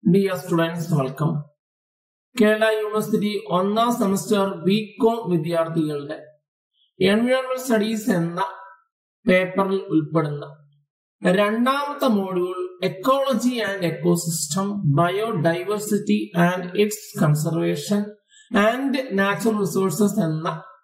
Dear students welcome Kerala university ഒന്നാം semester BCom വിദ്യാർത്ഥികളുടെ environment studies എന്ന പേപ്പറിൽ ഉൾപ്പെടുന്ന രണ്ടാമത്തെ module ecology and ecosystem biodiversity and its conservation and natural resources എന്ന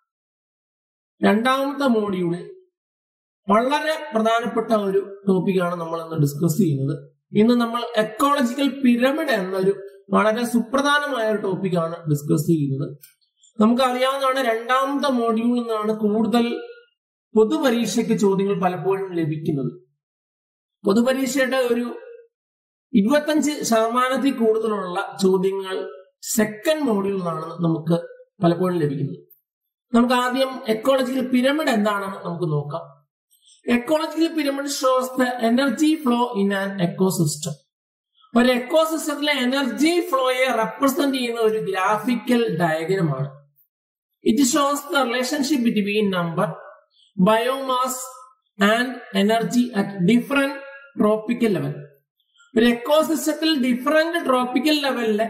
രണ്ടാമത്തെ മോഡ്യൂളിൽ വളരെ പ്രധാനപ്പെട്ട ഒരു ടോപ്പിക്കാണ് നമ്മൾ ഇന്ന് ഡിസ്കസ് ചെയ്യുന്നത് ഇന്ന് നമ്മൾ എക്കോളജിക്കൽ പിരമിഡ് എന്നൊരു വളരെ സുപ്രധാനമായ ഒരു ടോപ്പിക്കാണ് ഡിസ്കസ് ചെയ്യുന്നത് നമുക്കറിയാവുന്നതാണ് രണ്ടാമത്തെ മോഡ്യൂളിൽ നിന്നാണ് കൂടുതൽ പൊതുപരീക്ഷയ്ക്ക് ചോദ്യങ്ങൾ പലപ്പോഴും ലഭിക്കുന്നത് പൊതുപരീക്ഷയുടെ ഒരു ഇരുപത്തഞ്ച് ശതമാനത്തിൽ കൂടുതലുള്ള ചോദ്യങ്ങൾ സെക്കൻഡ് മോഡ്യൂളിൽ നിന്നാണ് നമുക്ക് പലപ്പോഴും ലഭിക്കുന്നത് നമുക്ക് ആദ്യം എക്കോളജിക്കൽ പിരമിഡ് എന്താണെന്ന് നമുക്ക് നോക്കാം ecological pyramid shows the energy flow in an ecosystem ഒരു എക്കോസിസ്റ്റത്തിലെ എനർജി ഫ്ലോയെ റെപ്രസെന്റ് ചെയ്യുന്ന ഒരു ഗ്രാഫിക്കൽ ഡയഗ്രമാണ് it shows the relationship between number biomass and energy at different tropical level ഒരു എക്കോസിസ്റ്റത്തിൽ ഡിഫറെന്റ് ട്രോപ്പിക്കൽ ലെവലിലെ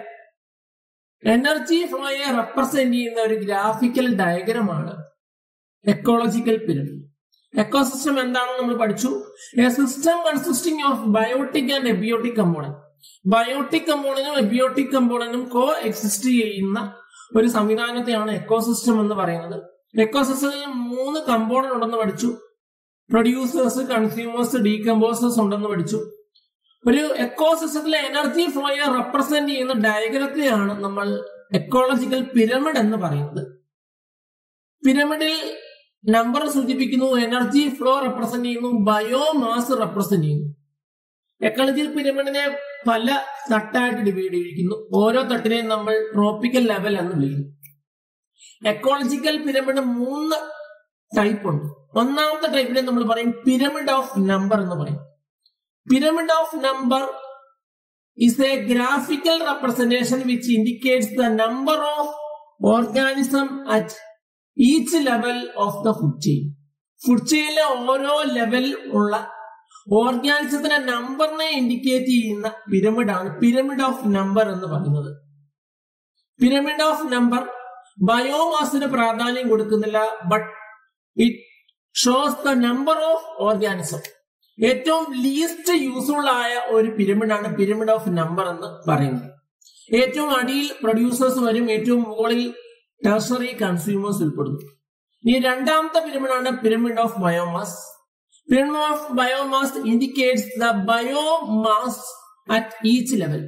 എനർജി ഫ്ലോയെ റെപ്രസെന്റ് ചെയ്യുന്ന ഒരു ഗ്രാഫിക്കൽ ഡയഗ്രമാണ് എക്കോളജിക്കൽ പിരമിഡ് എക്കോസിസ്റ്റം എന്താണെന്ന് നമ്മൾ പഠിച്ചു a system consisting of biotic and abiotic component biotic കമ്പോണന്റും എബിയോട്ടിക് കമ്പോണന്റും കോ എക്സിസ്റ്റ് ചെയ്യുന്ന ഒരു സംവിധാനത്തെയാണ് എക്കോസിസ്റ്റം എന്ന് പറയുന്നത് എക്കോസിസ്റ്റത്തിൽ മൂന്ന് കമ്പോണന്റ് ഉണ്ടെന്ന് പഠിച്ചു പ്രൊഡ്യൂസേഴ്സ് കൺസ്യൂമേഴ്സ് ഡീകമ്പോസേഴ്സ് ഉണ്ടെന്ന് പഠിച്ചു ഒരു എക്കോസിസ്റ്റത്തിലെ എനർജി ഫ്ലോയെ റെപ്രസെന്റ് ചെയ്യുന്ന ഡയഗ്രത്തെയാണ് നമ്മൾ എക്കോളജിക്കൽ പിരമിഡ് എന്ന് പറയുന്നത് പിരമിഡിൽ നമ്പർ സൂചിപ്പിക്കുന്നു എനർജി ഫ്ലോ റെപ്രസെന്റ് ചെയ്യുന്നു ബയോമാസ് റെപ്രസെന്റ് ചെയ്യുന്നു എക്കോളജിക്കൽ പിരമിഡിനെ പല തട്ടായിട്ട് ഡിവൈഡ് ചെയ്തിരിക്കുന്നു ഓരോ തട്ടിനെയും നമ്മൾ ട്രോപ്പിക്കൽ ലെവൽ എന്ന് വിളിക്കുന്നു എക്കോളജിക്കൽ പിരമിഡ് മൂന്ന് ടൈപ്പ് ഉണ്ട് ഒന്നാമത്തെ ടൈപ്പിനെ നമ്മൾ പറയും പിരമിഡ് ഓഫ് നമ്പർ എന്ന് പറയും pyramid of number is a graphical representation which indicates the number of organism at each level of the food chain. Food ചെയിനിലെ ഓരോ ലെവൽ ഉള്ള ഓർഗാനിസത്തിന്റെ നമ്പറിനെ ഇൻഡിക്കേറ്റ് ചെയ്യുന്ന പിരമിഡ് ആണ് പിരമിഡ് ഓഫ് നമ്പർ എന്ന് പറയുന്നത് പിരമിഡ് ഓഫ് നമ്പർ ബയോമാസിന് പ്രാധാന്യം കൊടുക്കുന്നില്ല but it shows the number of organism ഏറ്റവും ലീസ്റ്റ് യൂസ്ഫുൾ ആയ ഒരു പിരമിഡാണ് പിരമിഡ് ഓഫ് നമ്പർ എന്ന് പറയുന്നത് ഏറ്റവും അടിയിൽ പ്രൊഡ്യൂസേഴ്സ് വരും ഏറ്റവും മുകളിൽ ടെർസറി കൺസ്യൂമേഴ്സ് ഉൾപ്പെടുന്നു ഇനി രണ്ടാമത്തെ പിരമിഡാണ് pyramid of biomass pyramid of biomass indicates the biomass at each level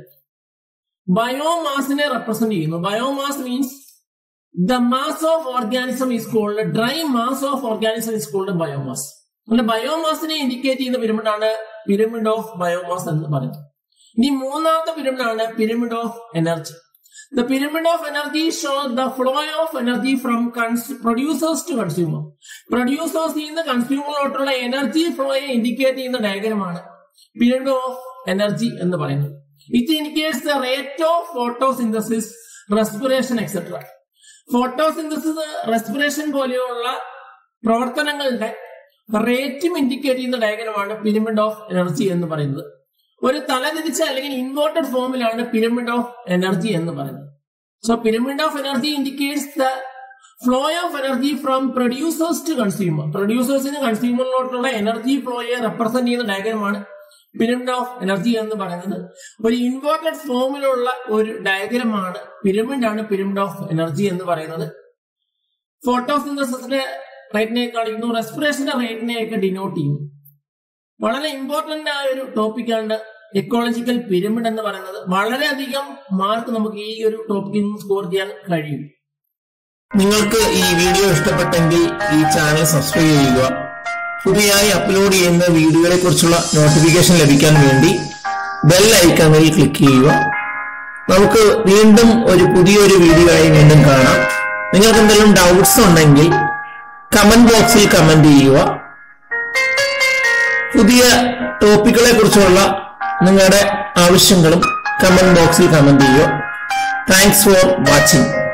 ബയോമാസിനെ റെപ്രസെന്റ് ചെയ്യുന്നു biomass means the mass of organism is called dry mass of organism is called biomass അതുകൊണ്ട് ബയോമാസിനെ ഇൻഡിക്കേറ്റ് ചെയ്യുന്ന പിരമിഡാണ് പിരമിഡ് ഓഫ് ബയോമാസ് എന്ന് പറയുന്നത് ഇനി മൂന്നാമത്തെ പിരമിഡാണ് pyramid of energy the pyramid of energy show the flow of energy from producers to consumer producers നിന്ന് കൺസ്യൂമറിലോട്ടുള്ള എനർജി ഫ്ലോയെ ഇൻഡിക്കേറ്റ് ചെയ്യുന്ന ഡയഗ്രമാണ് പിരമിഡ് ഓഫ് എനർജി എന്ന് പറയുന്നത് it indicates the rate of photosynthesis respiration etcetera photosynthesis respiration പോലെയുള്ള പ്രവർത്തനങ്ങളുടെ റേറ്റും indicate ചെയ്യുന്ന ഡയഗ്രമാണ് പിരമിഡ് ഓഫ് എനർജി എന്ന് പറയുന്നത് ഒരു തലതിരിച്ച അല്ലെങ്കിൽ ഇൻവേർട്ടഡ് ഫോമിലാണ് പിരമിഡ് ഓഫ് എനർജി എന്ന് പറയുന്നത് so pyramid of energy indicates the flow of energy from producers to consumer പ്രൊഡ്യൂസേഴ്സിന് കൺസ്യൂമറിലോട്ടുള്ള എനർജി ഫ്ലോയെ റെപ്രസെന്റ് ചെയ്യുന്ന ഡയഗ്രമാണ് പിരമിഡ് ഓഫ് എനർജി എന്ന് പറയുന്നത് ഒരു ഇൻവേർട്ടഡ് ഫോമിലുള്ള ഒരു ഡയഗ്രമാണ് പിരമിഡ് ആണ് പിരമിഡ് ഓഫ് എനർജി എന്ന് പറയുന്നത് ഫോട്ടോസിന്തസിന്റെ റേറ്റിനെ കാണിക്കുന്നു റെസ്പിറേഷന്റെ റേറ്റിനെ ഒക്കെ ഡിനോട്ട് ചെയ്യുന്നു വളരെ ഇമ്പോർട്ടന്റ് ആയ ഒരു ടോപ്പിക്കാണ് എക്കോളജിക്കൽ പിരമിഡ് എന്ന് പറയുന്നത് വളരെയധികം മാർക്ക് നമുക്ക് ഈ ഒരു ടോപ്പിക്കിൽ നിന്ന് സ്കോർ ചെയ്യാൻ കഴിയും നിങ്ങൾക്ക് ഈ വീഡിയോ ഇഷ്ടപ്പെട്ടെങ്കിൽ ഈ ചാനൽ സബ്സ്ക്രൈബ് ചെയ്യുക പുതിയതായി അപ്ലോഡ് ചെയ്യുന്ന വീഡിയോകളെ കുറിച്ചുള്ള നോട്ടിഫിക്കേഷൻ ലഭിക്കാൻ വേണ്ടി ബെൽ ഐക്കണിൽ ക്ലിക്ക് ചെയ്യുക നമുക്ക് വീണ്ടും ഒരു പുതിയൊരു വീഡിയോ ആയി വീണ്ടും കാണാം നിങ്ങൾക്ക് എന്തെങ്കിലും ഡൗട്ട്സ് ഉണ്ടെങ്കിൽ കമന്റ് ബോക്സിൽ കമന്റ് ചെയ്യുക പുതിയ ടോപ്പിക്കുകളെ കുറിച്ചുള്ള നിങ്ങളുടെ ആവശ്യങ്ങളും കമന്റ് ബോക്സിൽ കമന്റ് ചെയ്യുക താങ്ക്സ് ഫോർ വാച്ചിങ്